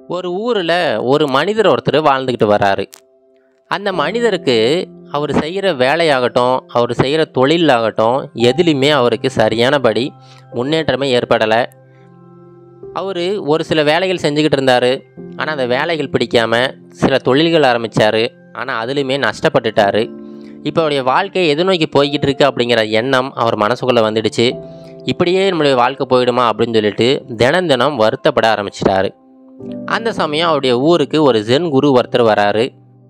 ஒரு ஊரில் ஒரு மனிதர் ஒருத்தர் வாழ்ந்துக்கிட்டு வராரு அந்த மனிதருக்கு அவர் செய்கிற வேலையாகட்டும் அவர் செய்கிற தொழிலாகட்டும் எதுலேயுமே அவருக்கு சரியானபடி முன்னேற்றமே ஏற்படலை அவர் ஒரு சில வேலைகள் செஞ்சுக்கிட்டு இருந்தார் ஆனால் அந்த வேலைகள் பிடிக்காமல் சில தொழில்கள் ஆரம்பித்தார் ஆனால் அதுலேயுமே நஷ்டப்பட்டுட்டார் இப்போ அவருடைய வாழ்க்கை எது நோக்கி போய்கிட்டு இருக்கு அப்படிங்கிற எண்ணம் அவர் மனசுக்குள்ளே வந்துடுச்சு இப்படியே நம்மளுடைய வாழ்க்கை போயிடுமா அப்படின்னு சொல்லிட்டு தினம் தினம் வருத்தப்பட ஆரம்பிச்சிட்டாரு அந்த சமயம் அவருடைய ஊருக்கு ஒரு ஜென் குரு ஒருத்தர் வராரு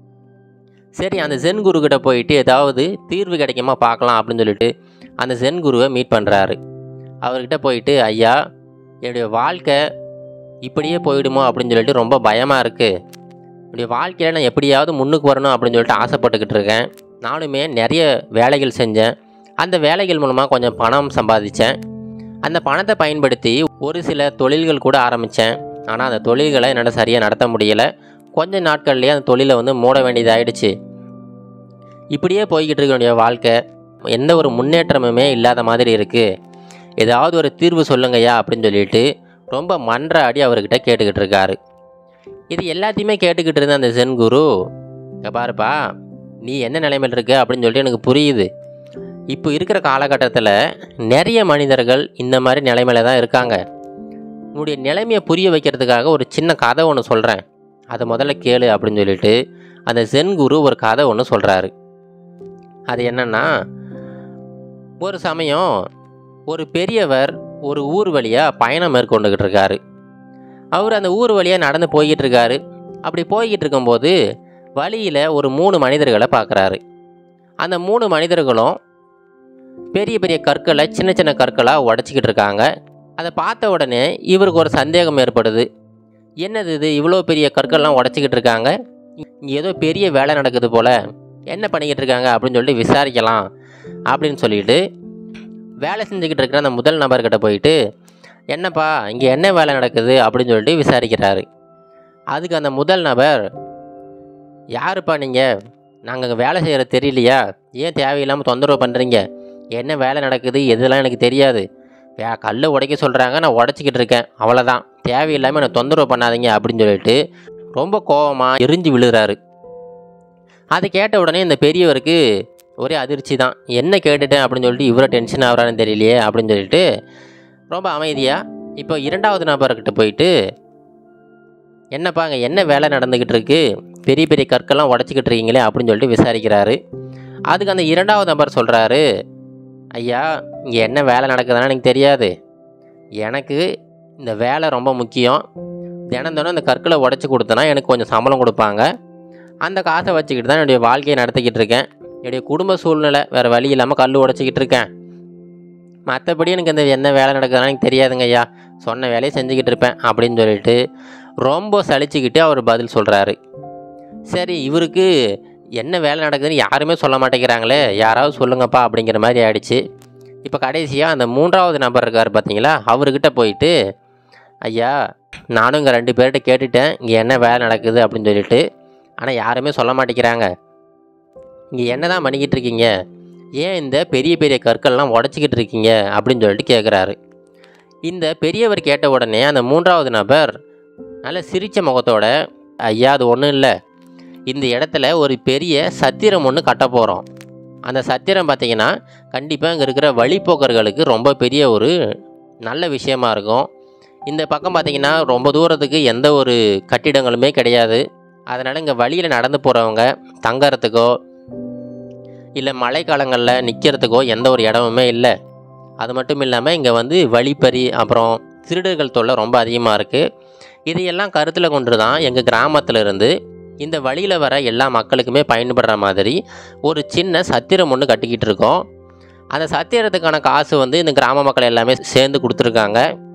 சரி அந்த ஜென் குரு கிட்ட போயிட்டு ஏதாவது தீர்வு கிடைக்குமா பார்க்கலாம் அப்படின்னு சொல்லிட்டு அந்த ஜென் குருவை மீட் பண்ணுறாரு அவர்கிட்ட போயிட்டு ஐயா என்னுடைய வாழ்க்கை இப்படியே போயிடுமோ அப்படின்னு சொல்லிட்டு ரொம்ப பயமாக இருக்குது என்னுடைய வாழ்க்கையில் நான் எப்படியாவது முன்னுக்கு வரணும் அப்படின்னு சொல்லிட்டு ஆசைப்பட்டுக்கிட்டு இருக்கேன் நானுமே நிறைய வேலைகள் செஞ்சேன் அந்த வேலைகள் மூலமாக கொஞ்சம் பணம் சம்பாதிச்சேன் அந்த பணத்தை பயன்படுத்தி ஒரு சில தொழில்கள் கூட ஆரம்பித்தேன் ஆனால் அந்த தொழில்களை என்னால் சரியாக நடத்த முடியலை கொஞ்ச நாட்கள்லேயே அந்த தொழிலை வந்து மூட வேண்டியதாயிடுச்சு இப்படியே போய்கிட்டு இருக்க வேண்டிய வாழ்க்கை எந்த ஒரு முன்னேற்றமுமே இல்லாத மாதிரி இருக்குது ஏதாவது ஒரு தீர்வு சொல்லுங்கய்யா அப்படின்னு சொல்லிட்டு ரொம்ப மன்றாடி அவர்கிட்ட கேட்டுக்கிட்டு இருக்காரு இது எல்லாத்தையுமே கேட்டுக்கிட்டு இருந்த அந்த ஜென் குரு இங்கே பாருப்பா நீ என்ன நிலைமையில் இருக்க அப்படின்னு சொல்லிட்டு எனக்கு புரியுது இப்போ இருக்கிற காலகட்டத்தில் நிறைய மனிதர்கள் இந்த மாதிரி நிலைமையில தான் இருக்காங்க உன்னுடைய நிலைமையை புரிய வைக்கிறதுக்காக ஒரு சின்ன கதை ஒன்று சொல்கிறேன் அதை முதல்ல கேளு அப்படின்னு சொல்லிட்டு அந்த ஜென் குரு ஒரு கதை ஒன்று சொல்கிறாரு அது என்னன்னா ஒரு சமயம் ஒரு பெரியவர் ஒரு ஊர் வழியாக பயணம் மேற்கொண்டுக்கிட்டு இருக்காரு அவர் அந்த ஊர் வழியாக நடந்து போய்கிட்டு இருக்காரு அப்படி போய்கிட்டு இருக்கும்போது வழியில் ஒரு மூணு மனிதர்களை பார்க்குறாரு அந்த மூணு மனிதர்களும் பெரிய பெரிய கற்களை சின்ன சின்ன கற்களாக உடச்சிக்கிட்டு இருக்காங்க அதை பார்த்த உடனே இவருக்கு ஒரு சந்தேகம் ஏற்படுது என்னது இது இவ்வளோ பெரிய கற்கள்லாம் உடச்சிக்கிட்டு இருக்காங்க இங்கே ஏதோ பெரிய வேலை நடக்குது போல் என்ன பண்ணிக்கிட்டு இருக்காங்க அப்படின்னு சொல்லிட்டு விசாரிக்கலாம் அப்படின்னு சொல்லிட்டு வேலை செஞ்சுக்கிட்டு இருக்கிற அந்த முதல் நபர்கிட்ட போயிட்டு என்னப்பா இங்கே என்ன வேலை நடக்குது அப்படின்னு சொல்லிட்டு விசாரிக்கிறாரு அதுக்கு அந்த முதல் நபர் யாருப்பா நீங்கள் நாங்கள் அங்கே வேலை செய்கிற தெரியலையா ஏன் தேவையில்லாமல் தொந்தரவு பண்ணுறீங்க என்ன வேலை நடக்குது எதுலாம் எனக்கு தெரியாது வே கல்லை உடைக்க சொல்கிறாங்க நான் உடச்சிக்கிட்டு இருக்கேன் அவ்வளோதான் தேவையில்லாமல் என்னை தொந்தரவு பண்ணாதீங்க அப்படின்னு சொல்லிட்டு ரொம்ப கோபமாக எரிஞ்சு விழுகிறாரு அதை கேட்ட உடனே இந்த பெரியவருக்கு ஒரே அதிர்ச்சி தான் என்ன கேட்டுட்டேன் அப்படின்னு சொல்லிட்டு இவரை டென்ஷன் ஆகிறான்னு தெரியலையே அப்படின்னு சொல்லிட்டு ரொம்ப அமைதியாக இப்போ இரண்டாவது நபர்கிட்ட போயிட்டு என்னப்பா அங்கே என்ன வேலை நடந்துக்கிட்டு இருக்கு பெரிய பெரிய கற்கள்லாம் உடச்சிக்கிட்டு இருக்கீங்களே அப்படின்னு சொல்லிட்டு விசாரிக்கிறாரு அதுக்கு அந்த இரண்டாவது நபர் சொல்கிறாரு ஐயா இங்கே என்ன வேலை நடக்குதுன்னு எனக்கு தெரியாது எனக்கு இந்த வேலை ரொம்ப முக்கியம் தினம் தினம் இந்த கற்களை உடச்சி கொடுத்தனா எனக்கு கொஞ்சம் சம்பளம் கொடுப்பாங்க அந்த காசை வச்சுக்கிட்டு தான் என்னுடைய வாழ்க்கையை நடத்திக்கிட்டு இருக்கேன் என்னுடைய குடும்ப சூழ்நிலை வேறு வழி இல்லாமல் கல் உடச்சிக்கிட்டு இருக்கேன் மற்றபடி எனக்கு இந்த என்ன வேலை நடக்குதுன்னா எனக்கு தெரியாதுங்க ஐயா சொன்ன வேலையை செஞ்சுக்கிட்டு இருப்பேன் அப்படின்னு சொல்லிட்டு ரொம்ப சலிச்சுக்கிட்டு அவர் பதில் சொல்கிறாரு சரி இவருக்கு என்ன வேலை நடக்குதுன்னு யாருமே சொல்ல மாட்டேங்கிறாங்களே யாராவது சொல்லுங்கப்பா அப்படிங்கிற மாதிரி ஆயிடுச்சு இப்போ கடைசியாக அந்த மூன்றாவது நபர் இருக்கார் பார்த்தீங்களா அவர்கிட்ட போயிட்டு ஐயா நானும் இங்கே ரெண்டு பேர்கிட்ட கேட்டுட்டேன் இங்கே என்ன வேலை நடக்குது அப்படின்னு சொல்லிட்டு ஆனால் யாருமே சொல்ல மாட்டேங்கிறாங்க இங்கே என்ன தான் பண்ணிக்கிட்டு இருக்கீங்க ஏன் இந்த பெரிய பெரிய கற்கள்லாம் உடச்சிக்கிட்டு இருக்கீங்க அப்படின்னு சொல்லிட்டு கேட்குறாரு இந்த பெரியவர் கேட்ட உடனே அந்த மூன்றாவது நபர் நல்ல சிரித்த முகத்தோட ஐயா அது ஒன்றும் இல்லை இந்த இடத்துல ஒரு பெரிய சத்திரம் ஒன்று கட்ட போகிறோம் அந்த சத்திரம் பார்த்தீங்கன்னா கண்டிப்பாக இங்கே இருக்கிற வழிப்போக்கர்களுக்கு ரொம்ப பெரிய ஒரு நல்ல விஷயமா இருக்கும் இந்த பக்கம் பார்த்தீங்கன்னா ரொம்ப தூரத்துக்கு எந்த ஒரு கட்டிடங்களுமே கிடையாது அதனால் இங்கே வழியில் நடந்து போகிறவங்க தங்கறதுக்கோ இல்லை மழைக்காலங்களில் நிற்கிறதுக்கோ எந்த ஒரு இடமுமே இல்லை அது மட்டும் இல்லாமல் இங்கே வந்து வழிப்பறி அப்புறம் திருடர்கள் தொல்லை ரொம்ப அதிகமாக இருக்குது இதையெல்லாம் கருத்தில் கொண்டு தான் எங்கள் கிராமத்தில் இருந்து இந்த வழியில் வர எல்லா மக்களுக்குமே பயன்படுற மாதிரி ஒரு சின்ன சத்திரம் ஒன்று கட்டிக்கிட்டு இருக்கோம் அந்த சத்திரத்துக்கான காசு வந்து இந்த கிராம மக்கள் எல்லாமே சேர்ந்து கொடுத்துருக்காங்க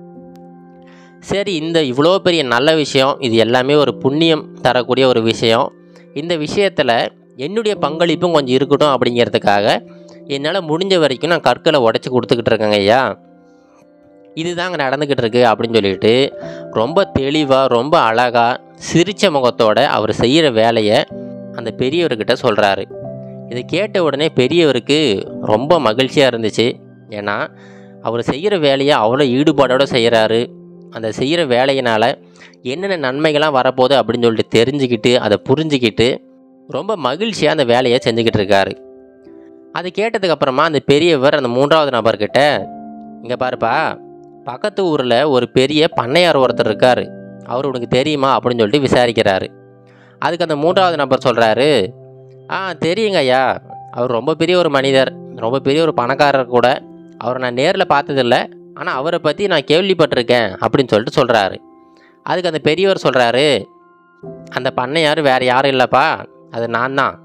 சரி இந்த இவ்வளோ பெரிய நல்ல விஷயம் இது எல்லாமே ஒரு புண்ணியம் தரக்கூடிய ஒரு விஷயம் இந்த விஷயத்தில் என்னுடைய பங்களிப்பும் கொஞ்சம் இருக்கட்டும் அப்படிங்கிறதுக்காக என்னால் முடிஞ்ச வரைக்கும் நான் கற்களை உடச்சி கொடுத்துக்கிட்டு இருக்கேங்க ஐயா இதுதாங்க நடந்துக்கிட்டு இருக்கு அப்படின்னு சொல்லிட்டு ரொம்ப தெளிவாக ரொம்ப அழகாக சிரித்த முகத்தோட அவர் செய்கிற வேலையை அந்த பெரியவர்கிட்ட சொல்கிறாரு இதை கேட்ட உடனே பெரியவருக்கு ரொம்ப மகிழ்ச்சியாக இருந்துச்சு ஏன்னா அவர் செய்கிற வேலையை அவ்வளோ ஈடுபாடோடு செய்கிறாரு அந்த செய்கிற வேலையினால் என்னென்ன நன்மைகள்லாம் வரப்போகுது அப்படின்னு சொல்லிட்டு தெரிஞ்சுக்கிட்டு அதை புரிஞ்சுக்கிட்டு ரொம்ப மகிழ்ச்சியாக அந்த வேலையை செஞ்சுக்கிட்டு இருக்காரு அது கேட்டதுக்கப்புறமா அந்த பெரியவர் அந்த மூன்றாவது நபர்கிட்ட இங்கே பாருப்பா பக்கத்து ஊரில் ஒரு பெரிய பண்ணையார் ஒருத்தர் இருக்கார் அவர் உனக்கு தெரியுமா அப்படின்னு சொல்லிட்டு விசாரிக்கிறாரு அதுக்கு அந்த மூன்றாவது நபர் சொல்கிறாரு ஆ தெரியுங்க ஐயா அவர் ரொம்ப பெரிய ஒரு மனிதர் ரொம்ப பெரிய ஒரு பணக்காரர் கூட அவரை நான் நேரில் பார்த்ததில்ல ஆனால் அவரை பற்றி நான் கேள்விப்பட்டிருக்கேன் அப்படின்னு சொல்லிட்டு சொல்கிறாரு அதுக்கு அந்த பெரியவர் சொல்கிறாரு அந்த பண்ணையார் வேறு யாரும் இல்லைப்பா அது நான் தான்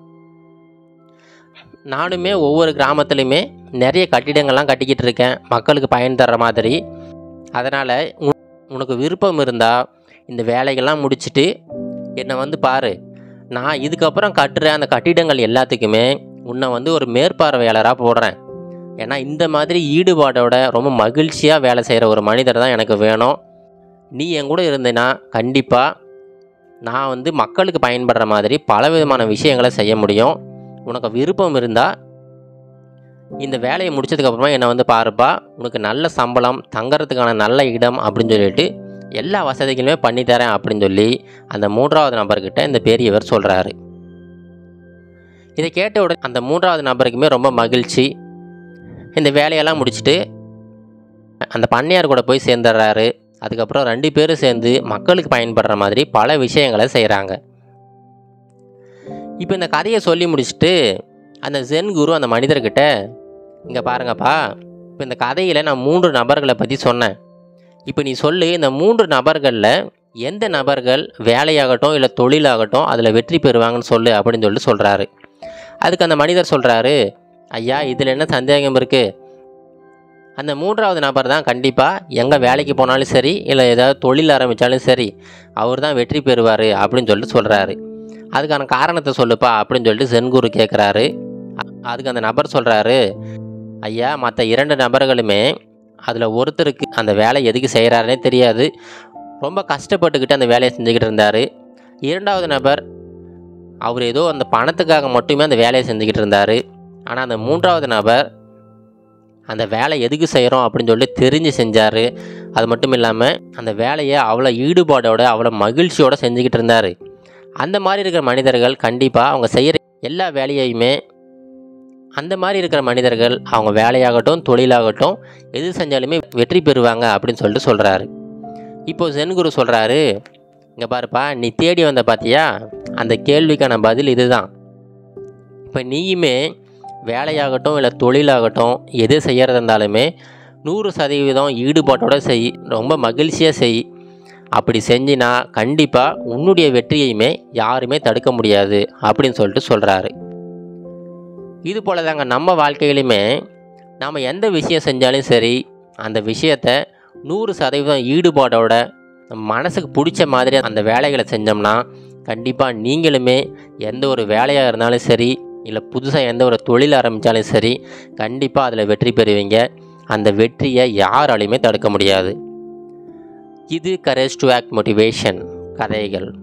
நானுமே ஒவ்வொரு கிராமத்துலையுமே நிறைய கட்டிடங்கள்லாம் கட்டிக்கிட்டு இருக்கேன் மக்களுக்கு பயன் தர்ற மாதிரி அதனால் உனக்கு விருப்பம் இருந்தால் இந்த வேலைகள்லாம் முடிச்சுட்டு என்னை வந்து பாரு நான் இதுக்கப்புறம் கட்டுற அந்த கட்டிடங்கள் எல்லாத்துக்குமே உன்னை வந்து ஒரு மேற்பார்வையாளராக போடுறேன் ஏன்னா இந்த மாதிரி ஈடுபாடோட ரொம்ப மகிழ்ச்சியாக வேலை செய்கிற ஒரு மனிதர் தான் எனக்கு வேணும் நீ என் கூட இருந்தேன்னா கண்டிப்பாக நான் வந்து மக்களுக்கு பயன்படுற மாதிரி பல விதமான விஷயங்களை செய்ய முடியும் உனக்கு விருப்பம் இருந்தால் இந்த வேலையை முடிச்சதுக்கப்புறமா என்னை வந்து பாருப்பா உனக்கு நல்ல சம்பளம் தங்கறதுக்கான நல்ல இடம் அப்படின்னு சொல்லிட்டு எல்லா வசதிகளுமே பண்ணித்தரேன் அப்படின்னு சொல்லி அந்த மூன்றாவது நபர்கிட்ட இந்த பெரியவர் சொல்கிறாரு இதை கேட்ட உடனே அந்த மூன்றாவது நபருக்குமே ரொம்ப மகிழ்ச்சி இந்த வேலையெல்லாம் முடிச்சுட்டு அந்த பண்ணையார் கூட போய் சேர்ந்துடுறாரு அதுக்கப்புறம் ரெண்டு பேரும் சேர்ந்து மக்களுக்கு பயன்படுற மாதிரி பல விஷயங்களை செய்கிறாங்க இப்போ இந்த கதையை சொல்லி முடிச்சுட்டு அந்த ஜென் குரு அந்த மனிதர்கிட்ட இங்கே பாருங்கப்பா இப்போ இந்த கதையில் நான் மூன்று நபர்களை பற்றி சொன்னேன் இப்போ நீ சொல்லு இந்த மூன்று நபர்களில் எந்த நபர்கள் வேலையாகட்டும் இல்லை தொழிலாகட்டும் அதில் வெற்றி பெறுவாங்கன்னு சொல்லு அப்படின்னு சொல்லிட்டு சொல்கிறாரு அதுக்கு அந்த மனிதர் சொல்கிறாரு ஐயா இதில் என்ன சந்தேகம் இருக்குது அந்த மூன்றாவது நபர் தான் கண்டிப்பாக எங்கே வேலைக்கு போனாலும் சரி இல்லை ஏதாவது தொழில் ஆரம்பித்தாலும் சரி அவர் தான் வெற்றி பெறுவார் அப்படின்னு சொல்லிட்டு சொல்கிறாரு அதுக்கான காரணத்தை சொல்லுப்பா அப்படின்னு சொல்லிட்டு சென்குரு கேட்குறாரு அதுக்கு அந்த நபர் சொல்கிறாரு ஐயா மற்ற இரண்டு நபர்களுமே அதில் ஒருத்தருக்கு அந்த வேலை எதுக்கு செய்கிறாருனே தெரியாது ரொம்ப கஷ்டப்பட்டுக்கிட்டு அந்த வேலையை செஞ்சுக்கிட்டு இருந்தார் இரண்டாவது நபர் அவர் ஏதோ அந்த பணத்துக்காக மட்டுமே அந்த வேலையை செஞ்சுக்கிட்டு இருந்தார் ஆனால் அந்த மூன்றாவது நபர் அந்த வேலை எதுக்கு செய்கிறோம் அப்படின்னு சொல்லிட்டு தெரிஞ்சு செஞ்சார் அது மட்டும் இல்லாமல் அந்த வேலையை அவ்வளோ ஈடுபாடோட அவ்வளோ மகிழ்ச்சியோடு செஞ்சுக்கிட்டு இருந்தார் அந்த மாதிரி இருக்கிற மனிதர்கள் கண்டிப்பாக அவங்க செய்கிற எல்லா வேலையுமே அந்த மாதிரி இருக்கிற மனிதர்கள் அவங்க வேலையாகட்டும் தொழிலாகட்டும் எது செஞ்சாலுமே வெற்றி பெறுவாங்க அப்படின்னு சொல்லிட்டு சொல்கிறாரு இப்போது சென்குரு சொல்கிறாரு இங்கே பாருப்பா நீ தேடி வந்த பார்த்தியா அந்த கேள்விக்கான பதில் இதுதான் இப்போ நீயுமே வேலையாகட்டும் இல்லை தொழிலாகட்டும் எது செய்கிறதா இருந்தாலுமே நூறு சதவீதம் ஈடுபாட்டோட செய் ரொம்ப மகிழ்ச்சியாக செய் அப்படி செஞ்சினா கண்டிப்பாக உன்னுடைய வெற்றியையுமே யாருமே தடுக்க முடியாது அப்படின்னு சொல்லிட்டு சொல்கிறாரு இது போல தாங்க நம்ம வாழ்க்கையிலுமே நாம் எந்த விஷயம் செஞ்சாலும் சரி அந்த விஷயத்தை நூறு சதவீதம் ஈடுபாடோட நம்ம மனசுக்கு பிடிச்ச மாதிரி அந்த வேலைகளை செஞ்சோம்னா கண்டிப்பாக நீங்களுமே எந்த ஒரு வேலையாக இருந்தாலும் சரி இல்லை புதுசாக எந்த ஒரு தொழில் ஆரம்பித்தாலும் சரி கண்டிப்பாக அதில் வெற்றி பெறுவீங்க அந்த வெற்றியை யாராலையுமே தடுக்க முடியாது இது கரேஜ் டு ஆக்ட் மோட்டிவேஷன் கதைகள்